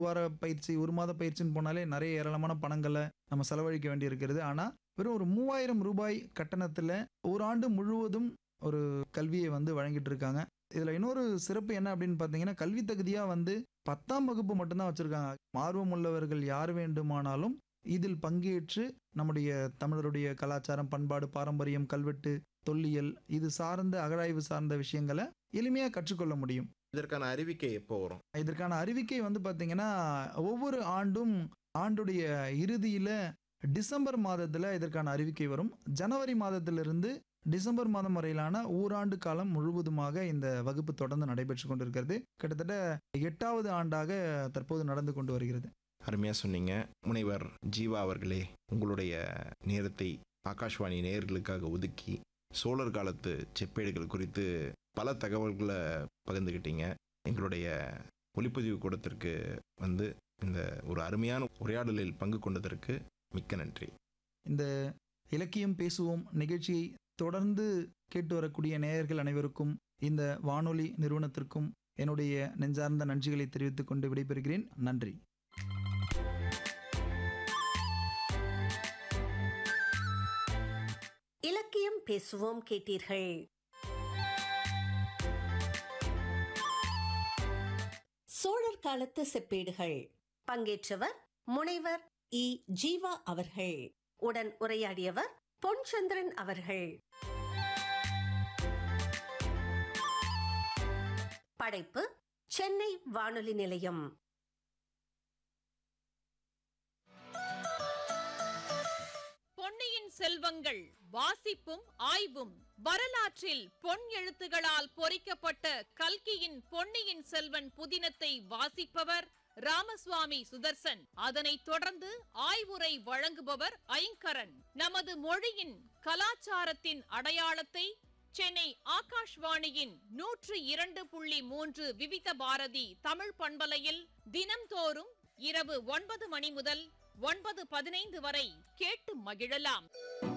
வார பயிற்சி ஒரு மாத பயிற்சின்னு போனாலே நிறைய ஏராளமான பணங்களை நம்ம செலவழிக்க வேண்டி இருக்கிறது ஆனால் வெறும் ஒரு மூவாயிரம் ரூபாய் கட்டணத்தில் ஒரு ஆண்டு முழுவதும் ஒரு கல்வியை வந்து வழங்கிட்டு இருக்காங்க இதில் இன்னொரு சிறப்பு என்ன அப்படின்னு பார்த்தீங்கன்னா கல்வி தகுதியாக வந்து பத்தாம் வகுப்பு மட்டும்தான் வச்சுருக்காங்க ஆர்வம் உள்ளவர்கள் யார் வேண்டுமானாலும் இதில் பங்கேற்று நம்முடைய தமிழருடைய கலாச்சாரம் பண்பாடு பாரம்பரியம் கல்வெட்டு தொல்லியல் இது சார்ந்த அகழாய்வு சார்ந்த விஷயங்களை எளிமையாக கற்றுக்கொள்ள முடியும் இதற்கான அறிவிக்கை எப்போ வரும் இதற்கான அறிவிக்கை வந்து பார்த்தீங்கன்னா ஒவ்வொரு ஆண்டும் ஆண்டுடைய இறுதியில் டிசம்பர் மாதத்தில் இதற்கான அறிவிக்கை வரும் ஜனவரி மாதத்திலிருந்து டிசம்பர் மாதம் வரையிலான ஓராண்டு காலம் முழுவதுமாக இந்த வகுப்பு தொடர்ந்து நடைபெற்று கொண்டிருக்கிறது கிட்டத்தட்ட எட்டாவது ஆண்டாக தற்போது நடந்து கொண்டு வருகிறது அருமையாக சொன்னீங்க முனைவர் ஜீவா அவர்களே உங்களுடைய நேரத்தை ஆகாஷ்வாணி நேயர்களுக்காக ஒதுக்கி சோழர் காலத்து செப்பேடுகள் குறித்து பல தகவல்களை பகிர்ந்துக்கிட்டீங்க எங்களுடைய ஒளிப்பதிவு கூடத்திற்கு வந்து இந்த ஒரு அருமையான உரையாடலில் பங்கு கொண்டதற்கு மிக்க நன்றி இந்த இலக்கியம் பேசுவோம் நிகழ்ச்சியை தொடர்ந்து கேட்டு வரக்கூடிய நேயர்கள் அனைவருக்கும் இந்த வானொலி நிறுவனத்திற்கும் என்னுடைய நெஞ்சார்ந்த நன்றிகளை தெரிவித்துக் கொண்டு விடைபெறுகிறேன் நன்றி இலக்கியம் பேசுவோம் கேட்டீர்கள் சோழர் காலத்து செப்பேடுகள் பங்கேற்றவர் முனைவர் இ ஜீவா அவர்கள் உடன் உரையாடியவர் பொன்சந்திரன் அவர்கள் படைப்பு சென்னை வானொலி நிலையம் பொன்னியின் செல்வங்கள் வாசிப்பும் ஆய்வும் வரலாற்றில் பொன் எழுத்துகளால் பொறிக்கப்பட்ட கல்கியின் பொன்னியின் செல்வன் புதினத்தை வாசிப்பவர் ராமசுவாமி சுதர்சன் அதனைத் தொடர்ந்து ஆய்வுரை வழங்குபவர் ஐங்கரன் நமது மொழியின் கலாச்சாரத்தின் அடையாளத்தை சென்னை ஆகாஷ்வாணியின் நூற்று இரண்டு புள்ளி மூன்று விவித பாரதி தமிழ் பண்பலையில் தினம்தோறும் இரவு ஒன்பது மணி முதல் ஒன்பது பதினைந்து வரை கேட்டு மகிழலாம்